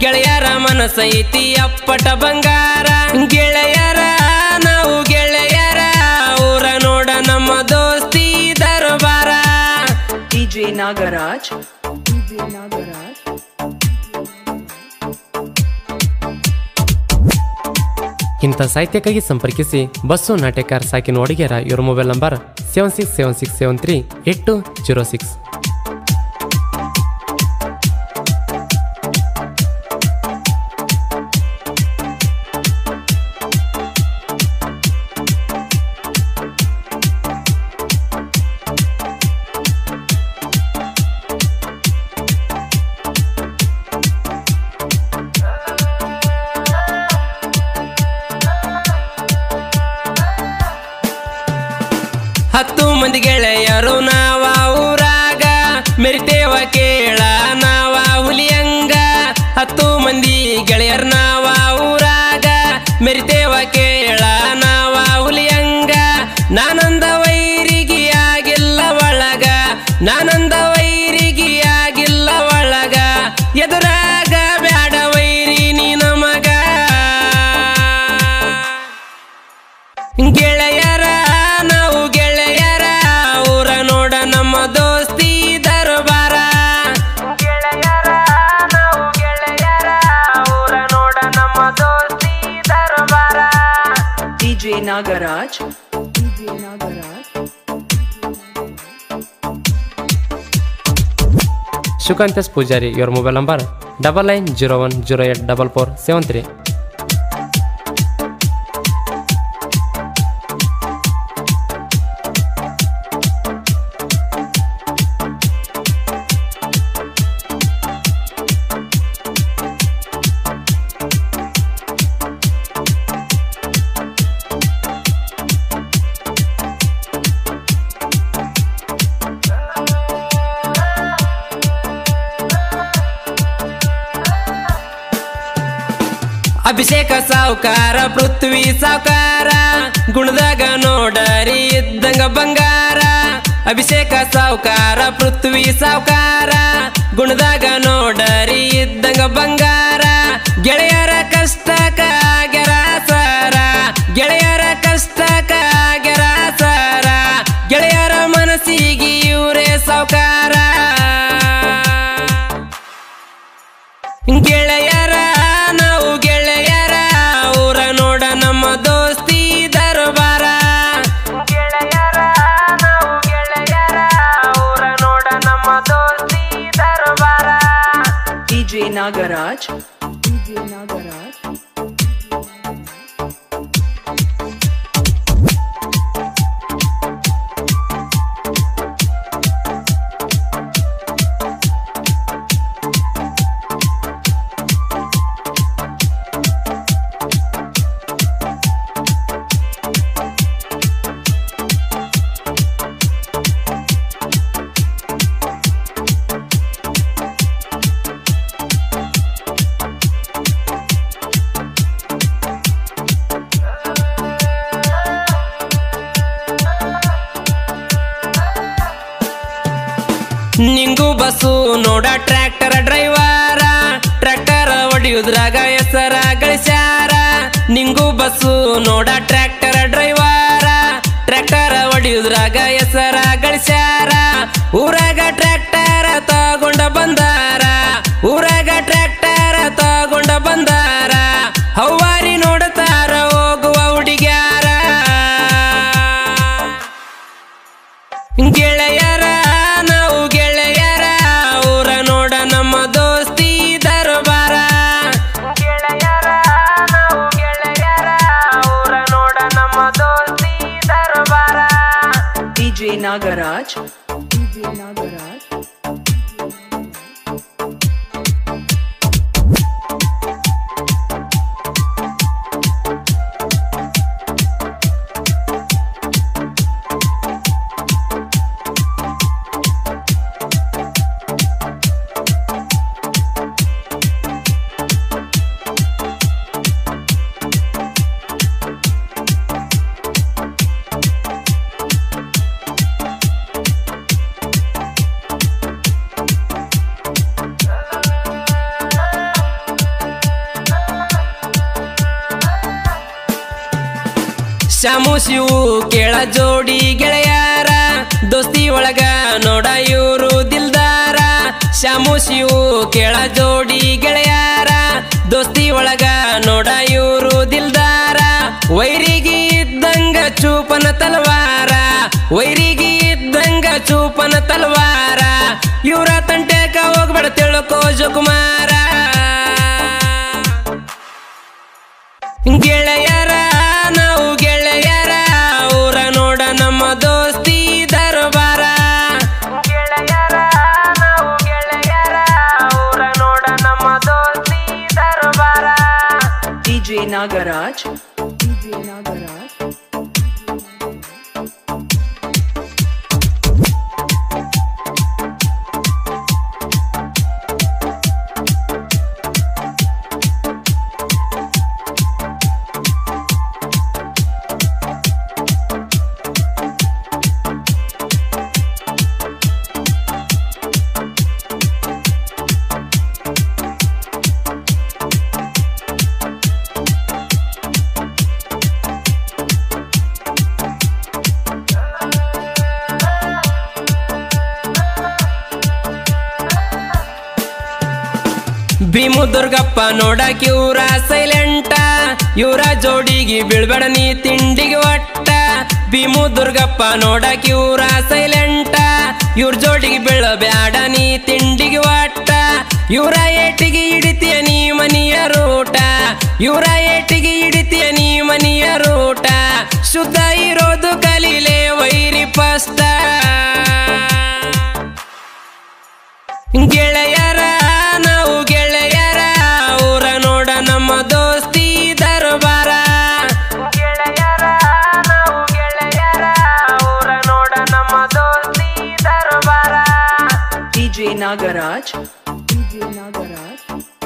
ಗೆಳೆಯರ ಮನಸೈತಿ ಅಪ್ಪಟ ಬಂಗಾರ ಗೆಳೆಯರ ನಾವು ಗೆಳೆಯರ ಊರ ನೋಡ ನಮ್ಮ ದೋಸ್ತಿ ದರ್ಬಾರ DJ Nagaraj. DJ Nagaraj. ಇಂಥ ಸಾಹಿತ್ಯಕ್ಕಾಗಿ ಸಂಪರ್ಕಿಸಿ ಬಸ್ಸು ನಾಟ್ಯಕಾರ ಸಾಕಿನ ಒಡಗೇರ ಇವರ mobile number seven six seven six seven three eight two zero six ಹತ್ತು ಮಂದಿ ಗೆಳೆಯರು ನಾವ ಊರಾಗ ಮೆರಿತೇವ ಕೇಳ ನಾವ ಹುಲಿಯಂಗ ಹತ್ತು ಮಂದಿ ಗೆಳೆಯರ್ ನಾವ ಊರಾಗ ಮೆರಿತೇವ ಕೇಳ ನಾವ ಹುಲಿಯಂಗ ನಾನಂದ ವೈರಿಗಿಯಾಗಿಲ್ಲ ಒಳಗ ನಾನಂದ ವೈರಿಗಿಯಾಗಿಲ್ಲ ಒಳಗ ಎದುರಾಗ ಬ್ಯಾಡ ವೈರಿ ನೀ ನಮಗ ಗೆಳೆಯರ ನಾವು ಗೆಳೆಯರ ಊರ ನೋಡ ನಮ್ಮ ದೋಸ್ತಿ ದರ್ಬಾರ ಗೆಳೆಯರ ನಾವು ಗೆಳೆಯರ ಊರ ನೋಡ ನಮ್ಮ ದೋಸ್ತಿ ದರ್ಬಾರ DJ Nagaraj. DJ Nagaraj. Shivakantesh Pujari ಇವರ mobile number double nine zero one zero eight double four seven three Abhishek Savukar ಪೃಥ್ವಿ ಸಾವುಕಾರ ಗುಣದಾಗ ನೋಡರಿ ಇದ್ದಂಗ ಬಂಗಾರ ಅಭಿಷೇಕ ಸಾವುಕಾರ ಪೃಥ್ವಿ ಸಾವುಕಾರ ಗುಣದಾಗ ನೋಡರಿ ಇದ್ದಂಗ ಬಂಗಾರ ಗೆಳೆಯರ ಕಷ್ಟಕ ಆಗ್ಯಾರ ಸರ ಗೆಳೆಯರ ಕಷ್ಟಕ ಆಗ್ಯಾರ ಸರ ಗೆಳೆಯರ ಮನಸ್ಸಿಗೆ ಇವರೇ ಸಾವುಕಾರ ಗೆಳೆಯರ ನಾವು ಗೆಳೆಯರ ಊರ ನೋಡ ನಮ್ಮ ದೋಸ್ತಿ ದರ್ಬಾರ ಗೆಳೆಯರ ನಾವು ಗೆಳೆಯರ ಊರ ನೋಡ ನಮ್ಮ ದೋಸ್ತಿ ದರ್ಬಾರ DJ Nagaraj. DJ Nagaraj. Ningu Basu ನೋಡ ಟ್ರ್ಯಾಕ್ಟರ್ ಡ್ರೈವರ ಟ್ರ್ಯಾಕ್ಟರ್ ಹೊಡಿಯುದ್ರಾಗ ಹೆಸರ ಗಳಿಸ್ಯಾರ ನಿಂಗು ಬಸ್ಸು ನೋಡ ಟ್ರ್ಯಾಕ್ಟರ್ ಡ್ರೈವರ ಟ್ರ್ಯಾಕ್ಟರ್ ಹೊಡಿಯುದ್ರಾಗ ಹೆಸರ ಗಳಿಸ್ಯಾರ ಊರಾಗ ಟ್ರ್ಯಾಕ್ಟರ್ ತಗೊಂಡ ಬಂದಾರ ಊರಾಗ ಟ್ರ್ಯಾಕ್ಟರ್ ತಗೊಂಡ ಬಂದಾರ ಹವ್ವಾರಿ ನೋಡ್ತಾರ ಹೋಗುವ ಹುಡುಗ್ಯಾರ ಗೆಳೆಯರ ನಾವು ಗೆಳೆಯರ ಊರ ನೋಡ ನಮ್ಮ ದೋಸ್ತಿ ದರ್ಬಾರ ಗೆಳೆಯರ ನಾವು ಗೆಳೆಯರ ಊರ ನೋಡ ನಮ್ಮ ದೋಸ್ತಿ ದರ್ಬಾರ DJ Nagaraj. DJ Nagaraj. ಶಾಮು Shivu ಕೇಳ ಜೋಡಿ ಗೆಳೆಯಾರ ದೋಸ್ತಿ ಒಳಗ ನೋಡ ಇವರು ದಿಲ್ದಾರ ಶಾಮು ಶಿವು ಕೇಳ ಜೋಡಿ ಗೆಳೆಯಾರ ದೋಸ್ತಿ ಒಳಗ ನೋಡ ಇವರು ದಿಲ್ದಾರ ವೈರಿಗೆ ಇದ್ದಂಗ ಚೂಪನ ತಲವಾರ ವೈರಿಗೆ ಇದ್ದಂಗ ಚೂಪನ ತಲವಾರ ಇವ್ರ ತಂಟೆಕ ಹೋಗ್ಬೇಡ ತಿಳ್ಕೋ ಜುಕುಮಾರ ಗೆಳೆಯರ ನಾವು ಗೆಳೆಯರ ಊರ ನೋಡ ನಮ್ಮ ದೋಸ್ತಿ ದರ್ಬಾರ ಗೆಳೆಯರ ನಾವು ಗೆಳೆಯರ ಊರ ನೋಡ ನಮ್ಮ ದೋಸ್ತಿ ದರ್ಬಾರ DJ Nagaraj. DJ Nagaraj. Bhimu Durgappa ನೋಡಕ್ ಇವ್ರ ಸೈಲೆಂಟ ಇವ್ರ ಜೋಡಿಗೆ ಬೀಳ್ಬೇಡ ನೀ ತಿಂಡಿಗೆ ಒಟ್ಟ ಭೀಮು ದುರ್ಗಪ್ಪ ನೋಡಕ್ ಇವ್ರ ಸೈಲೆಂಟ ಇವ್ರ ಜೋಡಿಗೆ ಬೀಳಬ್ಯಾಡ ನೀ ತಿಂಡಿಗೆ ಒಟ್ಟ ಇವ್ರ ಏಟಿಗೆ ಹಿಡಿತೀಯ ನೀ ಮನಿಯ ರೂಟ ಇವ್ರ ಏಟಿಗೆ ಹಿಡಿತೀಯ ನೀ ಮನಿಯ ರೂಟ ಶುದ್ಧ ಇರೋದು ಕಲೀಲೆ ವೈರಿ ಪಸ್ತ ಗೆಳೆಯರ ನಾವು ಗೆಳೆಯರ ಊರ ನೋಡ ನಮ್ಮ ದೋಸ್ತಿ ದರ್ಬಾರ ಗೆಳೆಯರ ನಾವು ಗೆಳೆಯರ ಊರ ನೋಡ ನಮ್ಮ ದೋಸ್ತಿ ದರ್ಬಾರ DJ Nagaraj. DJ Nagaraj.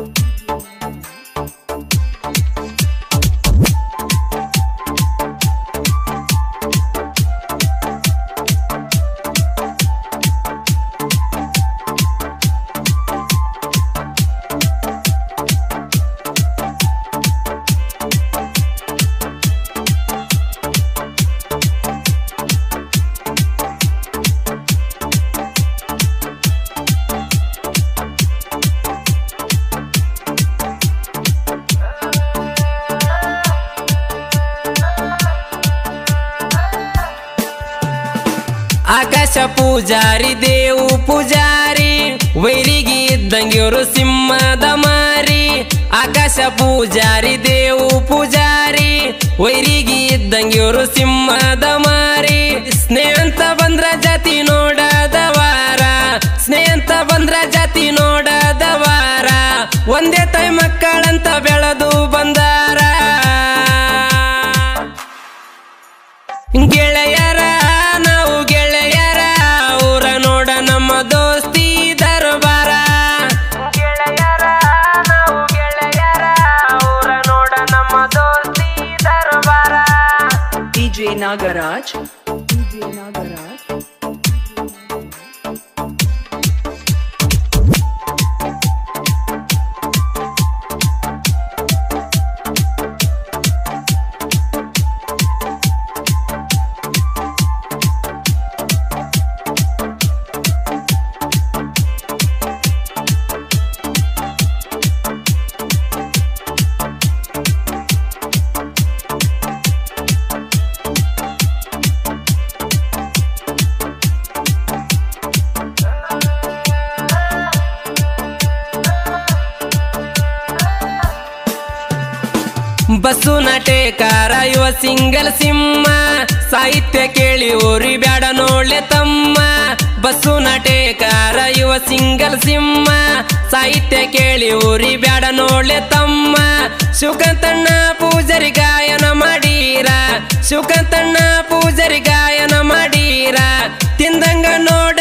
ಆಕಾಶ ಪೂಜಾರಿ ದೇವು ಪೂಜಾರಿ ವೈರಿಗೆ ಇದ್ದಂಗಿವ್ರು ಸಿಂಹದ ಮಾರಿ ಆಕಾಶ ಪೂಜಾರಿ ದೇವು ಪೂಜಾರಿ ವೈರಿಗೆ ಇದ್ದಂಗಿವ್ರು ಸಿಂಹದ ಮಾರಿ ಸ್ನೇಹಂತ ಬಂದ್ರ ಜಾತಿ ನೋಡದ ವಾರ ಸ್ನೇಹಂತ ಬಂದ್ರ ಜಾತಿ ನೋಡದ ವಾರ ಒಂದೇ ತಾಯಿ ಮಕ್ಕಳಂತ ಬೆಳೆದು ಬಂದಾರ ಗೆಳೆಯರ ನಾವು ಗೆಳೆಯರ ಊರ ನೋಡ ನಮ್ಮ ದೋಸ್ತಿ ದರ್ಬಾರ ಗೆಳೆಯರ ನಾವು ಗೆಳೆಯರ ಊರ ನೋಡ ನಮ್ಮ ದೋಸ್ತಿ ದರ್ಬಾರ DJ Nagaraj. DJ Nagaraj. Basu ನಟೇಕಾರ ಇವ ಸಿಂಗಲ್ ಸಿಂಹ ಸಾಹಿತ್ಯ ಕೇಳಿ ಊರಿ ಬ್ಯಾಡ ನೋಡ್ಲೆ ತಮ್ಮ ಬಸ್ಸು ನಟೇಕಾರ ಇವ ಸಿಂಗಲ್ ಸಿಂಹ ಸಾಹಿತ್ಯ ಕೇಳಿ ಊರಿ ಬ್ಯಾಡ ನೋಡ್ಲೆ ತಮ್ಮ ಶಿವಕಂತಣ್ಣ ಪೂಜರಿ ಗಾಯನ ಮಾಡೀರ ಶಿವಕಂತಣ್ಣ ಪೂಜರಿ ಗಾಯನ ಮಾಡೀರ ತಿಂದಂಗ ನೋಡ